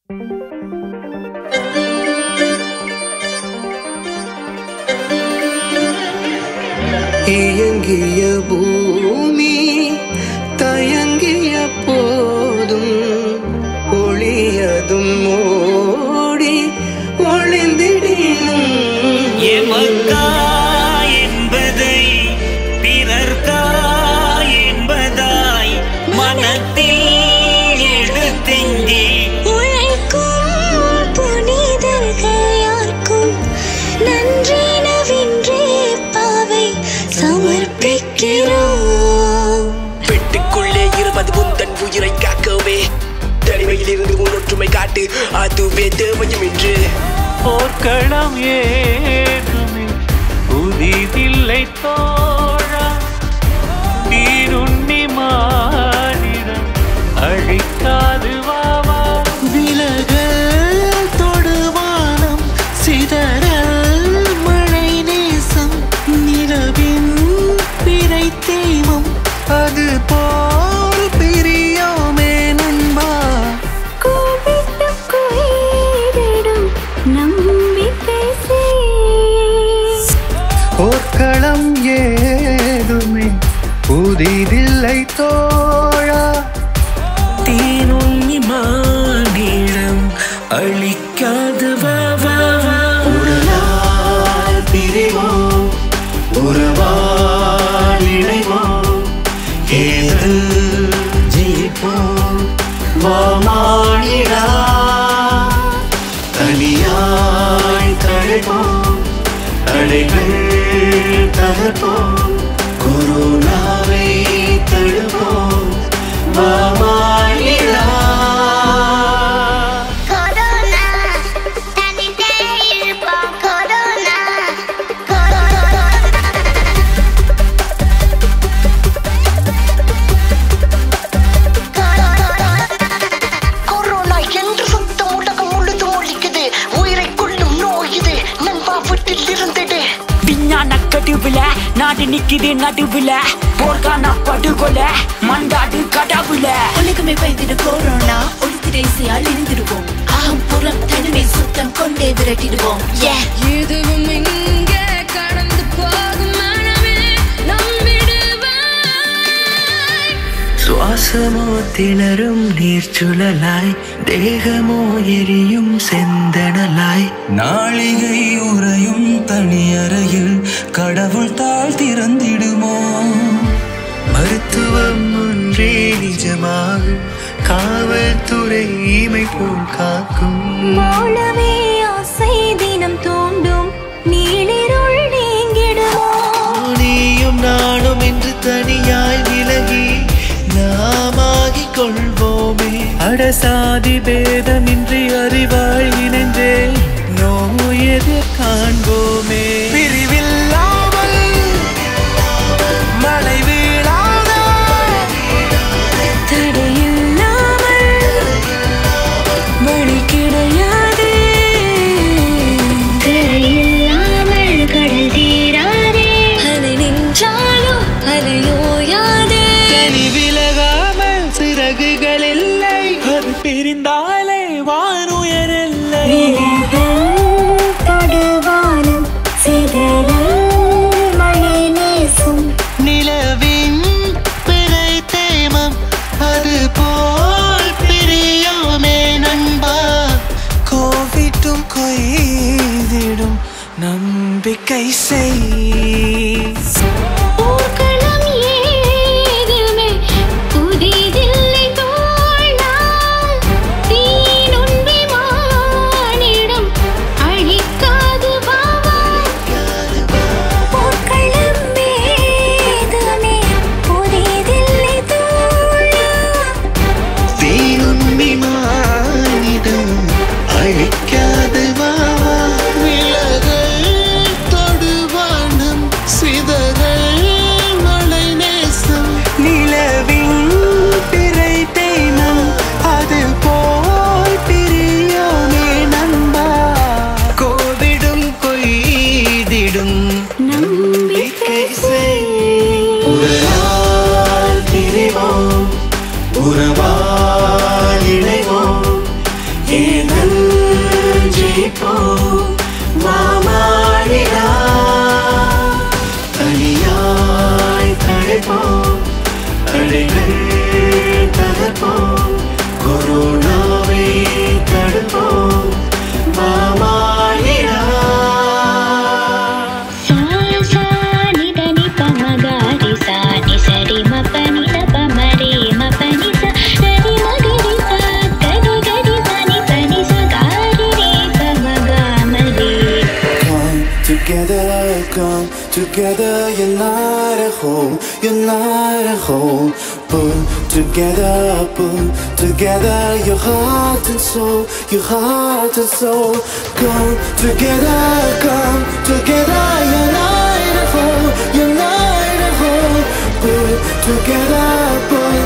இயங்கிய பூமி தயங்கிய போதும் ஒளியதும் ஓடி ஒளிந்திடினும் எமக்கா என்பதை பிறர்க்கா என்பதாய் மனத்தில் எடுத்தெங்கே உழைக்கும் புனிதர்கள் யாருக்கும் நன்றினவின்றே பாவை சமர்ப்பிக்கிறோம் பெட்டுக்குள்ளே இருப்பது உந்தன் உயிரை காக்கவே தனிமையில் இருந்து உன் ஒற்றுமை காட்டு அதுவே தேவையும் என்று போர்க்களம் ஏதுமே புதிதில்லை தோழா நீருண்ணி மானிடம் அழிக்காது வாவா விலகல் தொடுவானம் சிதறல் மழை நேசம் நிலவின் பிறை தெய்வம் அது போல் பிரியோமே நண்பா கூப்பிட்டு குயிரிடும் நம்பிக்கை செய். போர்க்களம் ஏதுமே புதிதில்லை தோழா தீனுண்ணி மானிடம் அழிக்காது வா வா வா ஒரு நாள் பிரிவோம் உறவால் இணைவோம் ஏதல் ஜெயிப்போம் வாமானிடா தனியாய் தழைப்போம் தடைகள் தகர்ப்போம் கொரோனாவை தடுப்போம் வாமானிடா கொரோனா தனித்தே இருப்போம் கொரோனா கொரோனா கொரோனா என்று சுத்தம் உலகம் முழுதும் ஒழிக்குது உயிரை கொள்ளும் நோய் இது நண்பா வீட்டில் இருந்துடு விஞ்ஞான கடுவுல நாடு நிக்குது நடுவுல போர்க்கான படுகொலை மண்டாடு கடவுல உலகமே பயந்திட கொரோனா ஒளித்திரை இசையால் இணைந்திடுவோம் அகம் புறம் தனிமை சுத்தம் கொண்டே விரட்டிடுவோம் Yeah. எதுவும் இங்கே கடந்து போகும் மனமே நம்பிடுவாய் சுவாசமோ திணறும் நீர்ச்சுழலாய் தேகமோ எரியும் செந்தணலாய் நாளிகை உறையும் தனியறையில் கடவுள் தாழ் திறந்திடுமோ மருத்துவம் ஒன்றே நிஜமாகும் காவல்துறை இமை போல் காக்கும் மௌனமே ஆசை தினம் தூண்டும் நீளிருள் நீங்கிடுமோ நீயும் நானும் என்று தனியாய் விலகி நாமாகிக் கொள்வோமே அடசாதி பேதமின்றி அறிவாய் இணைந்தே நோய் எதிர் காண்போமே பிரிவில்லாமல் மழை வீழாத தடையில்லாமல் வழி கிடையாது தடையில்லாமல் கடல் தீராதே அலை நின்றாலும் அலையோயாதே தனி விலகாமல் சிறகுகள் இல்லை அது பிரிந்தாலே வானுயரில்லை தொடுவானம் சிதறல் மழை நேசும் நிலவின் பிறை தேமம் அது போல் பிரியோமே நண்பா கோவிட்டும் கொய்திடும் நம்பிக்கை செய் பூக்களம் ஏதுமே புதிதில்லை தோழா தீனுண்மை மானிடம் அழிக்காது வாவா பூக்களம் ஏதுமே புதிதில்லை தோழா தீனுண்மை மானிடம் அழிக்காது வாவா விலகல் தொடுவானம் சிதறல் மழை நேசம் நிலவின் பிறை தேனம் அது போல் பிரியோமே நண்பா கோவிடும் கொய்திடும் நம்பிக்கை செய் உறவால் பிரிவோம் உறவால் இணைவோம் ஏதோ together, unite a whole, unite a whole. Put together, put together your heart and soul, your heart and soul. Come together, come together, unite a whole, unite a whole. Put together, put